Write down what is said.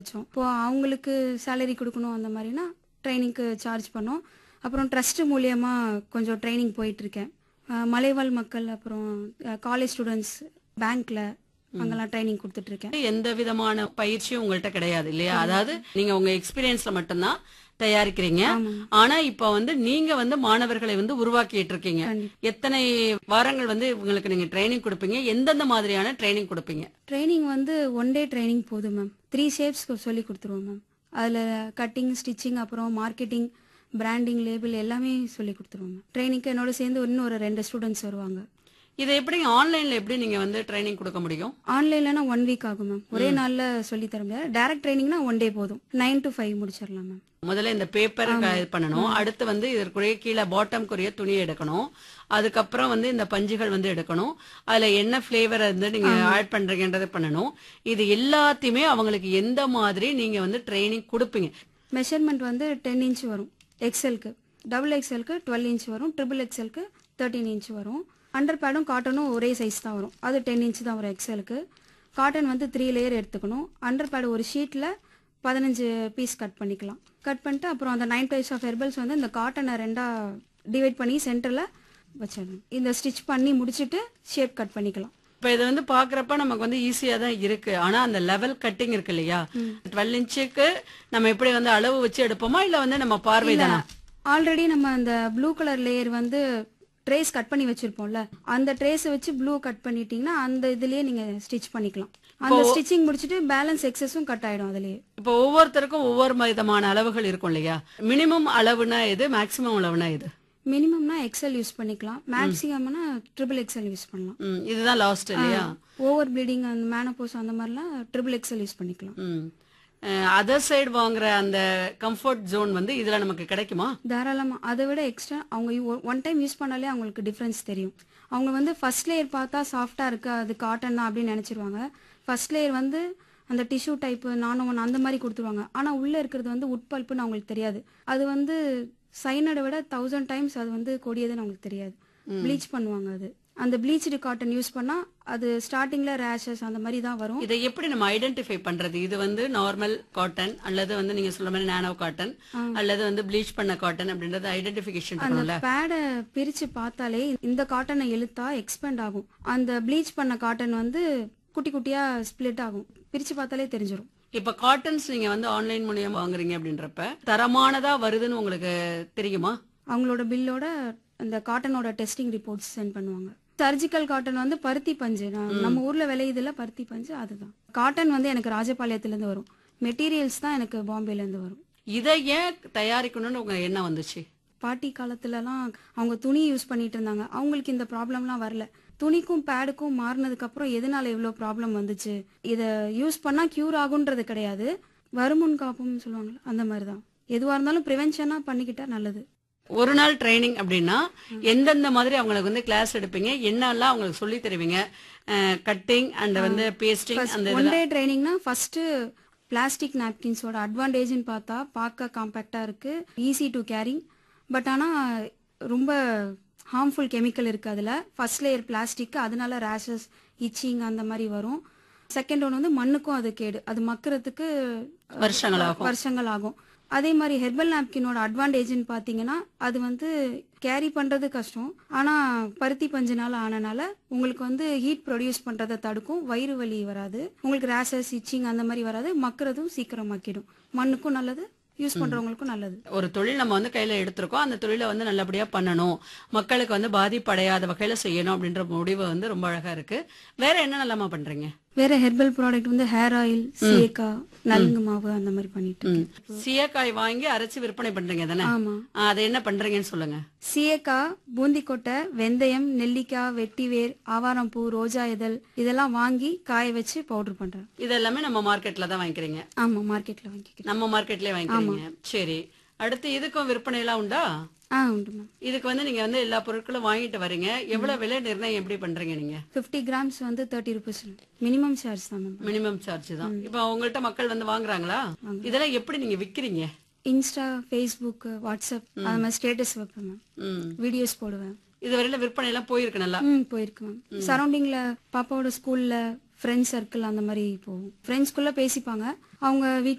வச்சோம் இப்போ அவங்களுக்கு சேலரி கொடுக்கணும் அந்த மாதிரினா ட்ரைனிங்க்கு சார்ஜ் பண்ணோம் அப்புறம் ட்ரஸ்ட் மூலியமா கொஞ்சம் ட்ரைனிங் போயிட்டு இருக்கேன் அஹ் மலைவாழ் மக்கள் அப்புறம் காலேஜ் ஸ்டூடெண்ட்ஸ் பேங்க்ல அங்கெல்லாம் ட்ரைனிங் கொடுத்துட்டு இருக்கேன் எந்த விதமான பயிற்சியும் உங்கள்ட்ட கிடையாது இல்லையா அதாவது நீங்க உங்க எக்ஸ்பீரியன்ஸ்ல மட்டும்தான் தயாரிக்கிறீங்க ஆமாங்க. ஆனா இப்ப வந்து நீங்க வந்து மாணவர்களை வந்து உருவாக்கிட்டு இருக்கீங்க கண்டிப்பா. எத்தனை வாரங்கள் வந்து உங்களுக்கு நீங்க ட்ரைனிங் கொடுப்பீங்க எந்தெந்த மாதிரியான ட்ரைனிங் கொடுப்பீங்க ட்ரைனிங் வந்து ஒன் டே ட்ரைனிங் போதும் மேம் த்ரீ ஷேப்ஸ் சொல்லி கொடுத்துருவோம் மேம் அதில் கட்டிங் ஸ்டிச்சிங் அப்புறம் மார்க்கெட்டிங் பிராண்டிங் லேபிள் எல்லாமே சொல்லி கொடுத்துருவோம் மேம் ட்ரைனிங்க்கு என்னோட சேர்ந்து இன்னும் ஒரு ரெண்டு ஸ்டூடெண்ட்ஸ் வருவாங்க இதை எப்படி ஆன்லைன்ல எப்படி நீங்க வந்து ட்ரைனிங் கொடுக்க முடியும் ஆன்லைன்லனா ஒன் வீக் ஆகும் மேம் ஒரே நாள்ல சொல்லி தர முடியாது டேரக்ட் ட்ரைனிங்னா ஒன் டே போதும் நைன் டு ஃபைவ் முடிச்சிடலாம் மேம் முதல்ல இந்த பேப்பர் இது பண்ணணும் அடுத்து வந்து இதற்குரிய கீழே பாட்டம்க்குரிய துணி எடுக்கணும் அதுக்கப்புறம் வந்து இந்த பஞ்சுகள் வந்து எடுக்கணும் அதுல என்ன ஃபிளேவர் வந்து நீங்க ஆட் பண்றீங்கன்றதை பண்ணணும் இது எல்லாத்தையுமே அவங்களுக்கு எந்த மாதிரி நீங்க வந்து ட்ரைனிங் கொடுப்பீங்க மெஷர்மெண்ட் வந்து டென் இன்ச் வரும் எக்ஸலுக்கு டபுள் எக்ஸலுக்கு டுவெல் இன்ச் வரும் ட்ரிபிள் எக்ஸலுக்கு தேர்ட்டீன் இன்ச் வரும் அண்டர் பேடும் காட்டனும் ஒரே சைஸ் தான் வரும் அது டென் இன்ச் தான் வரும் எக்ஸலுக்கு காட்டன் வந்து த்ரீ லேயர் எடுத்துக்கணும் அண்டர் பேட் ஒரு ஷீட்டில் பதினஞ்சு பீஸ் கட் பண்ணிக்கலாம் கட் பண்ணிட்டு அப்புறம் அந்த நைன் டைப்ஸ் ஆஃப் ஹெர்பல்ஸ் வந்து இந்த காட்டனை ரெண்டாக டிவைட் பண்ணி சென்டரில் வச்சிடணும் இந்த ஸ்டிச் பண்ணி முடிச்சுட்டு ஷேப் கட் பண்ணிக்கலாம் இப்ப இது வந்து பாக்குறப்ப நமக்கு வந்து ஈஸியா தான் இருக்கு ஆனா அந்த லெவல் கட்டிங் இருக்கு இல்லையா டுவெல் இன்ச்சுக்கு நம்ம எப்படி வந்து அளவு வச்சு எடுப்போமா இல்ல வந்து நம்ம பார்வை தானா ஆல்ரெடி நம்ம அந்த ப்ளூ கலர் லேயர் வந்து ட்ரேஸ் கட் பண்ணி வச்சிருப்போம்ல அந்த ட்ரேஸை வச்சு ப்ளூ கட் பண்ணிட்டீங்கன்னா அந்த இதுலயே நீங்க ஸ்டிச் பண்ணிக்கலாம் அந்த ஸ்டிச்சிங் முடிச்சுட்டு பேலன்ஸ் எக்ஸஸும் கட் ஆயிடும் அதுலயே இப்போ ஒவ்வொருத்தருக்கும் ஒவ்வொரு விதமான அளவுகள் இருக்கும் இல்லையா மினிமம் அளவுனா எது மேக்ஸிமம் அளவுனா எது மினிமம்னா எக்ஸல் யூஸ் பண்ணிக்கலாம் மேக்ஸிமம்னா ட்ரிபிள் எக்ஸல் யூஸ் பண்ணலாம் ம், இதுதான் லாஸ்ட் இல்லையா ஓவர் ப்ளீடிங் அந்த மேனோபோஸ் அந்த மாதிரிலாம் ட்ரிபிள் எக்ஸல் யூஸ் பண்ணிக்கலாம் அதர் சைடு வாங்குற அந்த கம்ஃபர்ட் ஜோன் வந்து இதுல நமக்கு கிடைக்குமா தாராளமா அதை விட எக்ஸ்ட்ரா அவங்க ஒன் டைம் யூஸ் பண்ணாலே அவங்களுக்கு டிஃப்ரென்ஸ் தெரியும் அவங்க வந்து ஃபர்ஸ்ட் லேயர் பார்த்தா சாஃப்டா இருக்கு அது காட்டன் தான் அப்படின்னு நினைச்சிருவாங்க ஃபர்ஸ்ட் லேயர் வந்து அந்த டிஷ்யூ டைப் நானும் ஒன் அந்த மாதிரி கொடுத்துருவாங்க ஆனா உள்ள இருக்கிறது வந்து உட்பல்ப்புன்னு அவங்களுக்கு தெரியாது அது வந்து சைனடை விட தௌசண்ட் டைம்ஸ் அது வந்து கொடியதுன்னு அவங்களுக்கு தெரியாது ப்ளீச் பண்ணுவாங்க அது அந்த ப்ளீச்டு காட்டன் யூஸ் பண்ணா அது ஸ்டார்டிங்ல ரேஷஸ் அந்த மாதிரி தான் வரும் இதை எப்படி நம்ம ஐடென்டிஃபை பண்றது இது வந்து நார்மல் காட்டன் அல்லது வந்து நீங்க சொல்ற மாதிரி நானோ காட்டன் அல்லது வந்து ப்ளீச் பண்ண காட்டன் அப்படின்றது ஐடென்டிபிகேஷன் அந்த பண்ணல பேடை பிரிச்சு பார்த்தாலே இந்த காட்டனை இழுத்தா எக்ஸ்பெண்ட் ஆகும் அந்த ப்ளீச் பண்ண காட்டன் வந்து குட்டி குட்டியா ஸ்ப்ளிட் ஆகும் பிரிச்சு பார்த்தாலே தெரிஞ்சிடும் இப்ப காட்டன்ஸ் நீங்க வந்து ஆன்லைன் மூலியம் வாங்குறீங்க அப்படின்றப்ப தரமானதா வருதுன்னு உங்களுக்கு தெரியுமா அவங்களோட பில்லோட அந்த காட்டனோட டெஸ்டிங் ரிப்போர்ட்ஸ் சென்ட் பண்ணுவாங்க சர்ஜிக்கல் காட்டன் வந்து பருத்தி பஞ்சு நான் நம்ம ஊர்ல விளையுதுல பருத்தி பஞ்சு அதுதான் காட்டன் வந்து எனக்கு ராஜபாளையத்துல இருந்து வரும் மெட்டீரியல்ஸ் தான் எனக்கு பாம்பேல இருந்து வரும் இதை ஏன் தயாரிக்கணும்னு உங்க எண்ணம் வந்துச்சு பாட்டி காலத்துலலாம் அவங்க துணி யூஸ் பண்ணிட்டு இருந்தாங்க அவங்களுக்கு இந்த ப்ராப்ளம்லாம் வரல துணிக்கும் பேடுக்கும் மாறினதுக்கு அப்புறம் எதனால இவ்வளோ ப்ராப்ளம் வந்துச்சு இதை யூஸ் பண்ணா கியூர் ஆகுன்றது கிடையாது வருமுன் காப்பும் சொல்லுவாங்கல்ல அந்த மாதிரி தான் எதுவாக இருந்தாலும் ப்ரிவென்ஷனா பண்ணிக்கிட்டா நல்லது ஒரு நாள் ட்ரைனிங் அப்படின்னா எந்தெந்த மாதிரி அவங்களுக்கு வந்து கிளாஸ் எடுப்பீங்க என்னெல்லாம் அவங்களுக்கு சொல்லி தருவீங்க கட்டிங் அண்ட் வந்து பேஸ்டிங் அந்த ஒன் டே ட்ரைனிங்னா ஃபர்ஸ்ட் பிளாஸ்டிக் நாப்கின்ஸோட அட்வான்டேஜ்னு பார்த்தா பார்க்க காம்பேக்டாக இருக்கு ஈஸி டு கேரிங் பட் ஆனால் ரொம்ப ஹார்ம்ஃபுல் கெமிக்கல் இருக்கு அதில் ஃபர்ஸ்ட் லேயர் பிளாஸ்டிக் அதனால ரேஷஸ் இச்சிங் அந்த மாதிரி வரும் செகண்ட் ஒன் வந்து மண்ணுக்கும் அது கேடு அது மக்கிறதுக்கு அஹ், வருஷங்கள் ஆகும் வருஷங்கள் ஆகும் அதே மாதிரி ஹெர்பல் நாப்கினோட அட்வான்டேஜ்னு பார்த்தீங்கன்னா அது வந்து கேரி பண்றது கஷ்டம் ஆனா பருத்தி பஞ்சுனால ஆனனால உங்களுக்கு வந்து ஹீட் ப்ரொடியூஸ் பண்றதை தடுக்கும் வயிறு வலி வராது உங்களுக்கு ரேஷஸ் இச்சிங் அந்த மாதிரி வராது மக்கிறதும் சீக்கிரம் மக்கிடும் மண்ணுக்கும் நல்லது யூஸ் பண்றவங்களுக்கும் நல்லது ஒரு தொழில் நம்ம வந்து கையில எடுத்திருக்கோம் அந்த தொழிலை வந்து நல்லபடியா பண்ணணும் மக்களுக்கு வந்து பாதிப்படையாத வகையில செய்யணும் அப்படின்ற முடிவு வந்து ரொம்ப அழகா இருக்கு வேற என்ன நல்லாமா பண்றீங்க வேற ஹெர்பல் ப்ராடக்ட் வந்து ஹேர் ஆயில் சேக்கா நலுங்கு மாவு அந்த மாதிரி பண்ணிட்டு இருக்கேன். சீயக்காய் வாங்கி அரைச்சு விற்பனை பண்றீங்க தானே ஆமா அதை என்ன பண்றீங்கன்னு சொல்லுங்க சீயக்காய் பூந்திக்கொட்டை வெந்தயம் நெல்லிக்காய் வெட்டிவேர் ஆவாரம்பூ ரோஜா இதழ் இதெல்லாம் வாங்கி காய வச்சு பவுடர் பண்றேன் இது எல்லாமே நம்ம மார்க்கெட்ல தான் வாங்கிக்கிறீங்க ஆமா மார்க்கெட்ல வாங்கிக்கிறேன் நம்ம மார்க்கெட்லயே வாங்கிக்கிறீங்க சரி அடுத்து இதுக்கும் விற்பனை எல்லாம் உண்டா ஆ உண்டு மேம் இதுக்கு வந்து நீங்க வந்து எல்லா பொருட்களும் வாங்கிட்டு வரீங்க எவ்வளவு விலை நிர்ணயம் எப்படி பண்றீங்க நீங்க ஃபிஃப்டி கிராம்ஸ் வந்து தேர்ட்டி ருபீஸ் மினிமம் சார்ஜ் தான் மேம் மினிமம் சார்ஜ் தான் இப்ப உங்கள்ட்ட மக்கள் வந்து வாங்குறாங்களா இதெல்லாம் எப்படி நீங்க விக்கிறீங்க இன்ஸ்டா ஃபேஸ்புக் வாட்ஸ்அப் அது மாதிரி ஸ்டேட்டஸ் வைப்பேன் மேம் ம் வீடியோஸ் போடுவேன் இதுவரையில விற்பனை எல்லாம் போயிருக்கு நல்லா ம் போயிருக்கு மேம் சரௌண்டிங்ல பாப்பாவோட ஸ்கூல்ல ஃப்ரெண்ட்ஸ் சர்க்கிள் அந்த மாதிரி போகும் ஃப்ரெண்ட்ஸ்குள்ள பேசிப்பாங்க அவங்க வீட்டில்